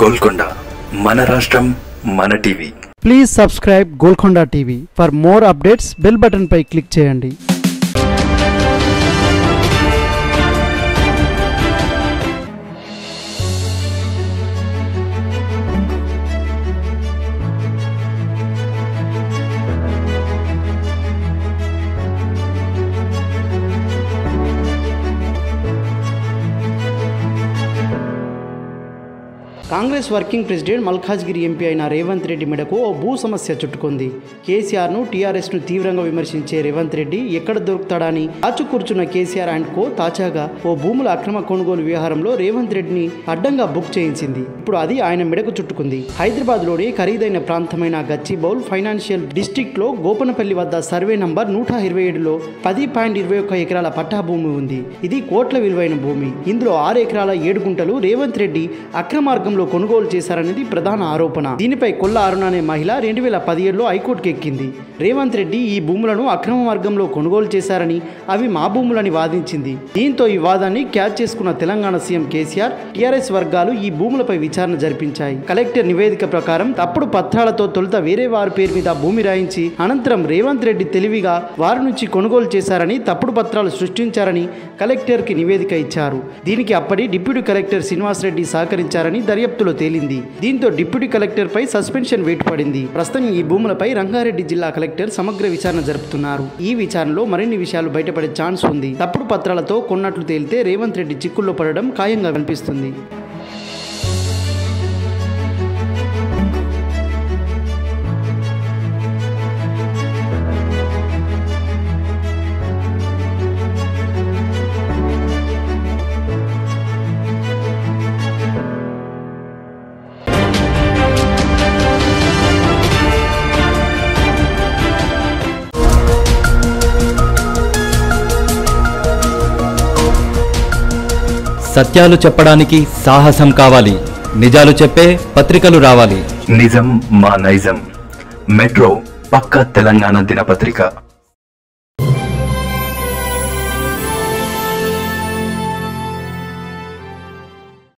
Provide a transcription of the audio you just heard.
గోల్కొండ మన రాష్ట్రం మన TV please subscribe Golconda TV for more updates bell button పై క్లిక్ చేయండి Congress working president Malkajgiri MP అయిన రేవంత్ రెడ్డి మెడకు ఓ భూ సమస్య చుట్టుకుంది కేసీఆర్ను టీఆర్ఎస్ను తీవ్రంగా విమర్శించే రేవంత్ రెడ్డి ఎక్కడ దొరుకుతాడని ఆచు కూర్చున్న కేసీఆర్ అండ్ కో తాజాగా ఓ భూముల అక్రమ కొనుగోలు వ్యవహారంలో రేవంత్ రెడ్డిని అడ్డంగా బుక్ చేయించింది ఇప్పుడు అది ఆయన మెడకు చుట్టుకుంది హైదరాబాద్ లోని ఖరీదైన ప్రాంతమైన గచ్చిబౌల్ ఫైనాన్షియల్ డిస్ట్రిక్ట్ లో గోపనపల్లి వద్ద సర్వే నంబర్ నూట ఇరవై ఏడులో పది పాయింట్ ఇరవై ఒక్క ఎకరాల పట్టా భూమి ఉంది ఇది కోట్ల విలువైన భూమి ఇందులో ఆరు ఎకరాల ఏడు గుంటలు రేవంత్ రెడ్డి అక్రమార్గంలో కొనుగోలు చేశారనేది ప్రధాన ఆరోపణ దీనిపై కొల్ల అరుణ అనే మహిళ రెండు వేల పదిహేడులో హైకోర్టుకు ఎక్కింది రేవంత్ రెడ్డి ఈ భూములను అక్రమ మార్గంలో కొనుగోలు చేశారని అవి మా భూములని వాదించింది దీంతో ఈ వాదాన్ని క్యాచ్ చేసుకున్న తెలంగాణ సీఎం కేసీఆర్ టీఆర్ఎస్ వర్గాలు ఈ భూములపై విచారణ జరిపించాయి కలెక్టర్ నివేదిక ప్రకారం తప్పుడు పత్రాలతో తొలుత వేరే వారి పేరు మీద భూమి రాయించి అనంతరం రేవంత్ రెడ్డి తెలివిగా వారి నుంచి కొనుగోలు చేశారని తప్పుడు పత్రాలు సృష్టించారని కలెక్టర్కి నివేదిక ఇచ్చారు దీనికి అప్పటి డిప్యూటీ కలెక్టర్ శ్రీనివాసరెడ్డి సహకరించారని దర్యాప్తులో తేలింది దీంతో డిప్యూటీ కలెక్టర్ పై సస్పెన్షన్ వేటు పడింది ప్రస్తుతం ఈ భూములపై రంగారెడ్డి జిల్లా కలెక్టర్ సమగ్ర విచారణ జరుపుతున్నారు ఈ విచారణలో మరిన్ని విషయాలు బయటపడే ఛాన్స్ ఉంది తప్పుడు పత్రాలతో కొన్నట్లు తేలితే రేవంత్ రెడ్డి చిక్కుల్లో పడడం ఖాయంగా కనిపిస్తుంది సత్యాలు చెప్పడానికి సాహసం కావాలి నిజాలు చెప్పే పత్రికలు రావాలి నిజం మా నైజం మెట్రో పక్క తెలంగాణ దినపత్రిక